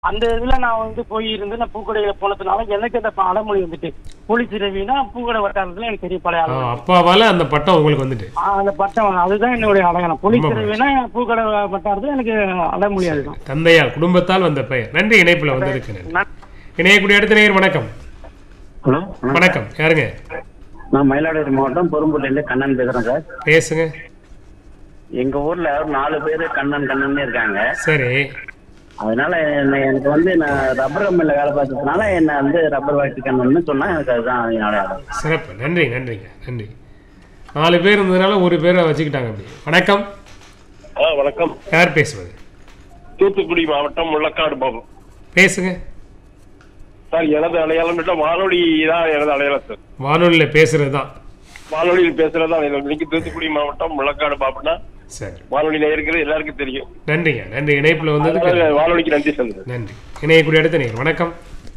அந்த இதுல நான் வந்து போய் இருந்து நான் பூக்கடையில போனதுனால எனக்கு அந்த ப- அடைமொழி வந்துட்டு போலீஸ் ரவினா பூக்கடை வட்டாரத்துல எனக்கு பெரிய பழைய ஆ, அடையாளம் அப்பாவால அந்த பட்டம் உங்களுக்கு வந்துட்டு ஆ, அந்த பட்டம் அதுதான் என்னுடைய அடையாளம் போலீஸ் ரொம்ப ரவினா பூக்கடை வட்டாரத்துல எனக்கு அடைமொழி அதுதான் தந்தையால் குடும்பத்தால் வந்த பெயர் நன்றி இணைப்புல வந்ததுக்கு நன்றி நான் இணையக்கூடிய அடுத்த நேயர் வணக்கம் ஹலோ வணக்கம் யாருங்க நான் மயிலாடுதுறை மாவட்டம் பொறும்பூர்லேருந்து கண்ணன் பேசுறேன் சார் பேசுங்க எங்க ஊர்ல ஒரு நாலு பேர் கண்ணன் கண்ணன் இருக்காங்க சரி அதனால என்ன- எனக்கு வந்து நான் ரப்பர் கம்பெனில வேலை பார்த்ததுனால என்ன வந்து ரப்பர் வாட்டி கண்ணன்னு சொன்னா எனக்கு அதுதான் என் அடையாளம் சிறப்பு நன்றி நன்றிங்க நன்றி நாலு பேர் இருந்ததுனால ஒரு பேரை வச்சுக்கிட்டாங்க அப்படி வணக்கம் ஆ வணக்கம் யார் பேசுவது தூத்துக்குடி மாவட்டம் முள்ளக்காடு பாபு பேசுங்க சார் எனது அடையாளம் விட்ட வானொலி தான் எனது அடையாளம் சார் வானொலியில் பேசுறது தான் வானொலியில் பேசுறதா இன்னைக்கு தூத்துக்குடி மாவட்டம் முள்ளக்காடு பாப்புனா சரி வானொலியில இருக்கிறது எல்லாருக்கும் தெரியும் நன்றிங்க நன்றி இணைப்பில் வந்ததுக்கு அதனால வானொலிக்கு நன்றி சொல்லுங்க நன்றி இணையக்கூடிய அடுத்த நேயர் வணக்கம்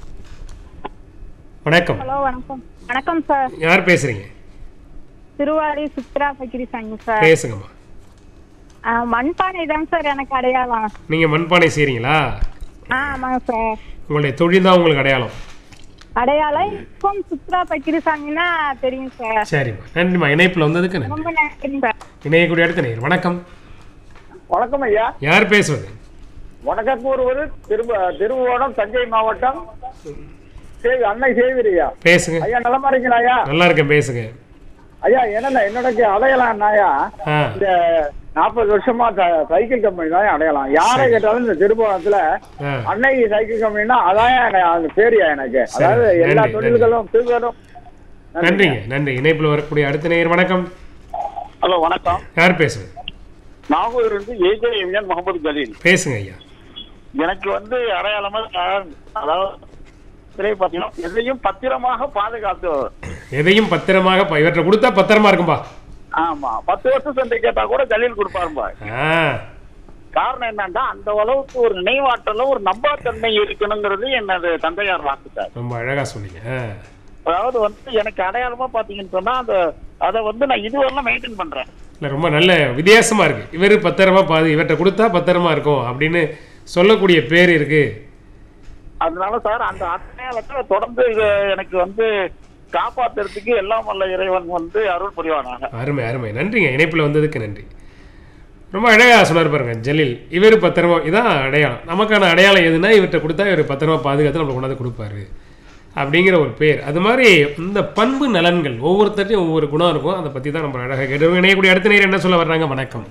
வணக்கம் ஹலோ வணக்கம் வணக்கம் சார் யார் பேசுறீங்க திருவாரி சித்ரா ஃபக்கிரி சங்கம் சார் பேசுங்கம்மா ஆ, மண்பானை தான் சார் எனக்கு அடையாளம் நீங்க மண்பானை செய்றீங்களா ஆ ஆமாங்க சார் உங்களுடைய தொழில் தான் உங்களுக்கு அடையாளம் அடையாளம் இப்போ சித்ரா ஃபக்கிரி சாங்னா தெரியும் சார் சரிம்மா நன்றிம்மா இணைப்பில் வந்ததுக்கு நன்றி ரொம்ப நன்றி சார் இணையக்கூடிய அடுத்த நேயர் வணக்கம் வணக்கம் ஐயா யார் பேசுவது வணக்கம் கூறுவது திரும்ப திருவோணம் தஞ்சை மாவட்டம் சேவி அன்னை சேவிரி ஐயா பேசுங்க ஐயா நலமா இருக்கீங்களா ஐயா நல்லா இருக்கேன் பேசுங்க ஐயா என்னென்ன என்னோட அடையலாம் ஐயா ஆ இந்த நாற்பது வருஷமா த- சைக்கிள் கம்பெனி தான் அடையலாம் யாரை சரி. கேட்டாலும் இந்த திருவோணத்துல ஆ அன்னை சைக்கிள் கம்பெனினா அதான் எனக்கு அந்த பேரியா எனக்கு சரி, அதாவது எல்லா நன்றி, தொழில்களும் திருவரும் நன்றிங்க நன்றி இணைப்பில் வரக்கூடிய அடுத்த நேயர் வணக்கம் ஹலோ வணக்கம் யார் பேசுவது நாகூர் இருந்து ஏஜே எம்என் முகமது கலீல் பேசுங்க ஐயா எனக்கு வந்து அடையாளமா சார், அதாவது திரை பார்த்தீங்கன்னா எதையும் பத்திரமாக பாதுகாத்து எதையும் பத்திரமாக ப- இவற்றை கொடுத்தா பத்திரமா இருக்கும்பா ஆமா பத்து வருஷம் சண்டை கேட்டா கூட கலீல் கொடுப்பாருப்பா ஆ காரணம் என்னன்னா அந்த அளவுக்கு ஒரு நினைவாற்றலும் ஒரு நம்பாத்தன்மை இருக்கணுங்கிறது எனது தந்தையார் வாக்கு சார் ரொம்ப அழகா சொன்னீங்க ஆ. அதாவது வந்து எனக்கு அடையாளமா பாத்தீங்கன்னு சொன்னா அந்த அதை வந்து நான் இதுவரையிலும் மெயின்டைன் பண்றேன் இல்ல ரொம்ப நல்ல வித்தியாசமா இருக்கு இவர் பத்திரமா பாது இவற்றை கொடுத்தா பத்திரமா இருக்கும் அப்படின்னு சொல்லக்கூடிய பேர் இருக்கு அதனால சார் அந்த அடையாளத்தை தொடர்ந்து இது எனக்கு வந்து காப்பாத்துறதுக்கு எல்லாம் வல்ல இறைவன் வந்து அருள் புரிவானாக அருமை அருமை நன்றிங்க இணைப்பில் வந்ததுக்கு நன்றி ரொம்ப அழகா சொன்னார் பாருங்க ஜலீல் இவர் பத்திரமா இதான் அடையாளம் நமக்கான அடையாளம் எதுனா இவர்கிட்ட கொடுத்தா இவர் பத்திரமா பாதுகாத்து நம்மளுக்கு கொண்டாந்து கொடுப்பாரு அப்படிங்கிற ஒரு பேர் அது மாதிரி இந்த பண்பு நலன்கள் ஒவ்வொருத்தர்ட்டையும் ஒவ்வொரு குணம் இருக்கும் அதை பற்றி தான் நம்ம அழகாக கேட்டு இணையக்கூடிய அடுத்த நேரம் என்ன சொல்ல வர்றாங்க வணக்கம்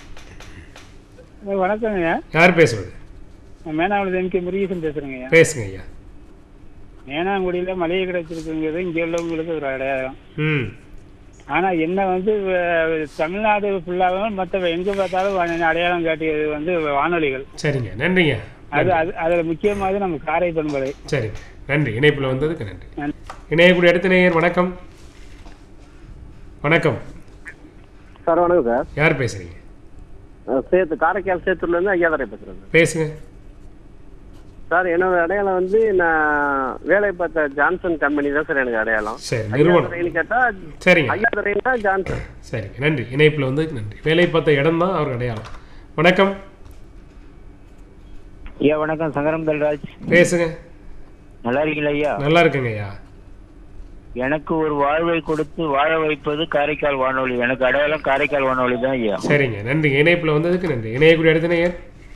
வணக்கம் ஐயா யார் பேசுவது மேனாவில எம் கே முருகேசன் பேசுறேங்க ஐயா பேசுங்க ஐயா மேனாங்குடியில மளிகை கிடைச்சிருக்குங்கிறது இங்க உள்ளவங்களுக்கு ஒரு அடையாளம் ம் ஆனா என்ன வந்து அஹ், தமிழ்நாடு ஃபுல்லாகவும் மற்ற எங்க பார்த்தாலும் வா- அடையாளம் காட்டியது வந்து வானொலிகள் சரிங்க நன்றிங்க அது அது அதுல முக்கியமானது நம்ம காரை பண்பலை சரிங்க நன்றி இணைப்பில் வந்ததுக்கு நன்றி நன்றி. இணையக்கூடிய அடுத்த நேயர் வணக்கம் வணக்கம் சார் வணக்கம் சார் யார் பேசுறீங்க சேத்து காரைக்கால் சேத்தூர்ல இருந்து ஐயாதரை பேசுறேன் சார். பேசுங்க சார் என்னோட அடையாளம் வந்து நான் வேலை பார்த்த ஜான்சன் கம்பெனி தான் சார் எனக்கு அடையாளம் சரி நிறுவனம் ஐயாதுரைன்னு கேட்டா சரிங்க ஐயாதுரைன்னா ஜான்சன் சரிங்க நன்றி இணைப்பில் வந்ததுக்கு நன்றி வேலை பார்த்த இடம் தான் அவருக்கு அடையாளம் வணக்கம் ஐயா வணக்கம் சங்கரம் தல்ராஜ் பேசுங்க நல்லா இருக்கீங்களா ஐயா நல்லா இருக்குங்க ஐயா எனக்கு ஒரு வாழ்வை கொடுத்து வாழ வைப்பது காரைக்கால் வானொலி எனக்கு அடையாளம் காரைக்கால் வானொலி தான் ஐயா சரிங்க நன்றி இணைப்பில் வந்ததுக்கு நன்றி இணையக்கூடிய அடுத்த நேயர்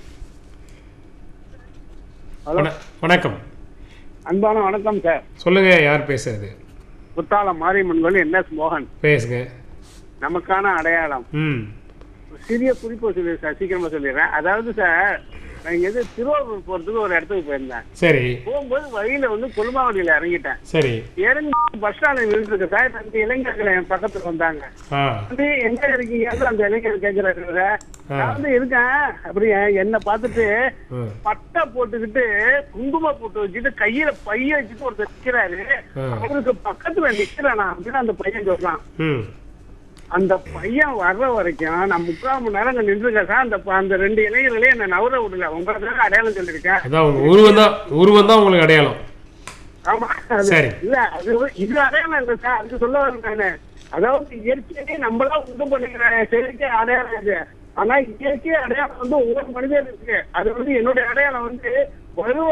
வண- வணக்கம் அன்பான வணக்கம் சார் சொல்லுங்க யார் பேசுறது குத்தாலம் மாரியம்மன் கோயில் என் எஸ் மோகன் பேசுங்க நமக்கான அடையாளம் ம் சிறிய குறிப்பு சொல்லி சார் சீக்கிரமா சொல்லிடுறேன் அதாவது சார் நான் இங்க இருந்து திருவாரூர் போறதுக்கு ஒரு இடத்துக்கு போயிருந்தேன் சரி போகும்போது வழியில வந்து கொல்லுமாவடியில இறங்கிட்டேன் சரி இறங்கி பஸ் ஸ்டாண்ட்ல நின்றுருக்கு சார் ரெண்டு இளைஞர்கள் என் பக்கத்துல வந்தாங்க ஆ வந்து எங்க இருக்கீங்க அந்த இளைஞர் கேட்கிறாரு ஆ. நான் வந்து இருக்கேன் அப்படி என்ன பார்த்துட்டு ம், பட்டை போட்டுக்கிட்டு குங்கும போட்டு வச்சுட்டு கையில பைய வச்சுட்டு ஒருத்தர் நிக்கிறாரு ஆ. அவருக்கு பக்கத்துல நிக்கிறேன் நான் அப்படின்னு அந்த பையன் சொல்றான் ம் அந்த பையன் வர்ற வரைக்கும் நான் முக்கால் மணி நேரம் அங்க நின்றுருக்கேன் சார் அந்த அந்த ரெண்டு இளைஞர்களே என்ன நவர விடல உங்களுக்கு தான் அடையாளம் சொல்லியிருக்கேன் அதான் உங்க உருவம் தான் உருவம் தான் உங்களுக்கு அடையாளம் ஆமா அது- சரி. இல்ல அது இது அடையாளம் இல்ல சார் அதுக்கு சொல்ல வரேன் நானு அதாவது இயற்கையே நம்மளா உண்டு பண்ணிக்கிற செயற்கை அடையாளம் இது ஆனா இயற்கை அடையாளம் வந்து ஒவ்வொரு மனிதனுக்கு அது வந்து என்னுடைய அடையாளம் வந்து வருவ